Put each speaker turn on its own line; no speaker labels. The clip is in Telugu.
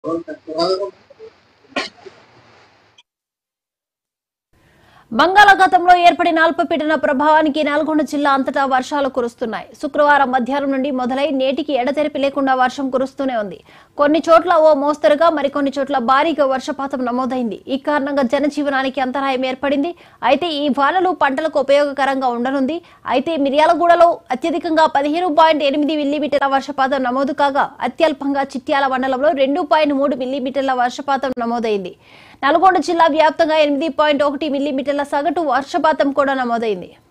బంగాళాఖాతంలో ఏర్పడిన అల్పపీడన ప్రభావానికి నల్గొండ జిల్లా అంతటా వర్షాలు కురుస్తున్నాయి శుక్రవారం మధ్యాహ్నం నుండి మొదలై నేటికి ఎడతెరిపి లేకుండా వర్షం కురుస్తూనే ఉంది కొన్ని చోట్ల ఓ మోస్తరుగా మరికొన్ని చోట్ల భారీగా వర్షపాతం నమోదైంది ఈ కారణంగా జనజీవనానికి అంతరాయం ఏర్పడింది అయితే ఈ వానలు పంటలకు ఉపయోగకరంగా ఉండనుంది అయితే మిర్యాలగూడలో అత్యధికంగా పదిహేను పాయింట్ ఎనిమిది మిల్లీమీటర్ల వర్షపాతం నమోదు కాగా అత్యల్పంగా చిట్యాల మండలంలో రెండు పాయింట్ మూడు మిల్లీమీటర్ల వర్షపాతం నమోదైంది నల్గొండ జిల్లా వ్యాప్తంగా ఎనిమిది పాయింట్ ఒకటి మిల్లీమీటర్ల సగటు వర్షపాతం కూడా నమోదైంది